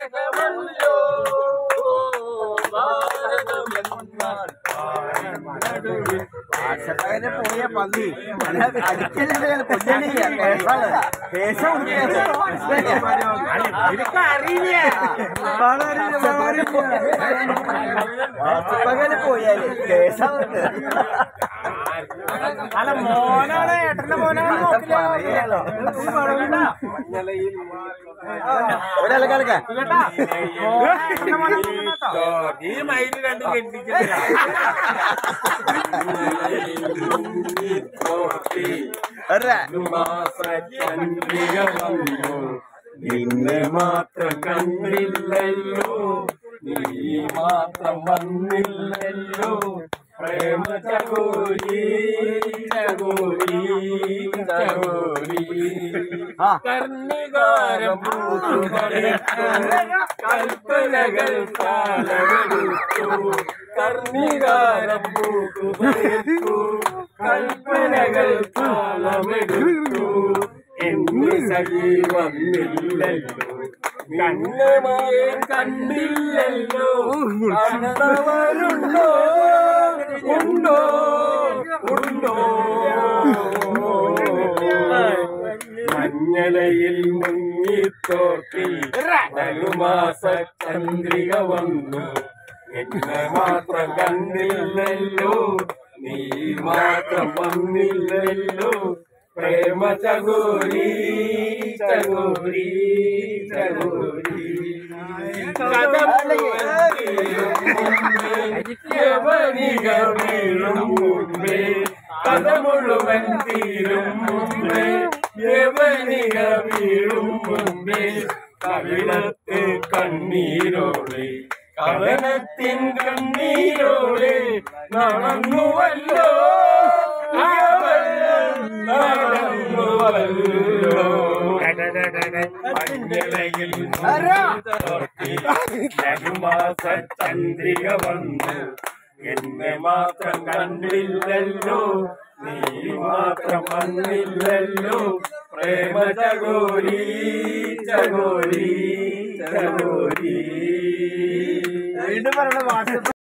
ആശക്കാരെ പോയ പന്നി അടിക്കലിന്റെ പൊന്നണി കേശം പകല് പോയാല് കേശം അല്ല മോനാണ് ഏട്ടന്റെ മോനാണ് നോക്കില്ല ഒരാളെ കളിക്ക ഈ മയില് രണ്ട് കെട്ടിച്ചില്ല നിന്നെ മാത്രം കണ്ടില്ലല്ലോ നീ മാത്രം വന്നില്ലല്ലോ പ്രേമ ചകോരി ചകോരി ചകോരി കർണികാരം പൂത്തുപടർത്തു കൽപ്പനകൾ കാലമെടുത്തു കർണികാരം പൂത്തുപടർത്തു കൽപ്പനകൾ കാലമെടുത്തു എന്ന് സഖി വന്നില്ലല്ലോ കണ്ണുമായെ കണ്ടില്ലല്ലോ കണ്ടവരുണ്ടോ ഉണ്ടോ ഉണ്ടോ മഞ്ഞളയിൽ മുങ്ങിത്തോട്ടി ധനുമാസ ചന്ദ്രിക വന്നു എന്നെ മാത്രം കണ്ടില്ലല്ലോ നീ മാത്രം വന്നില്ലല്ലോ പ്രേമ ചകോരി ചകോരി ചകോരി കഥ മുഴുവൻ തീരും മുമ്പേ, യവനിക വീഴും മുമ്പേ കഥ മുഴുവൻ തീരും മുമ്പേ യവനിക വീഴും മുമ്പേ കവിളത്ത് കണ്ണീരോടെ കവനത്തിൻ കണ്ണീരോടെ നടന്നുവല്ലോ അവൾ നടന്നുവല്ലോ മഞ്ഞളയിൽ ധനുമാസ ചന്ദ്രിക വന്നു എന്നെ മാത്രം കണ്ടില്ലല്ലോ നീ മാത്രം വന്നില്ലല്ലോ പ്രേമ ചകോരി ചകോരി ചകോരി വീണ്ടും പറയണ വാട്സപ്പ്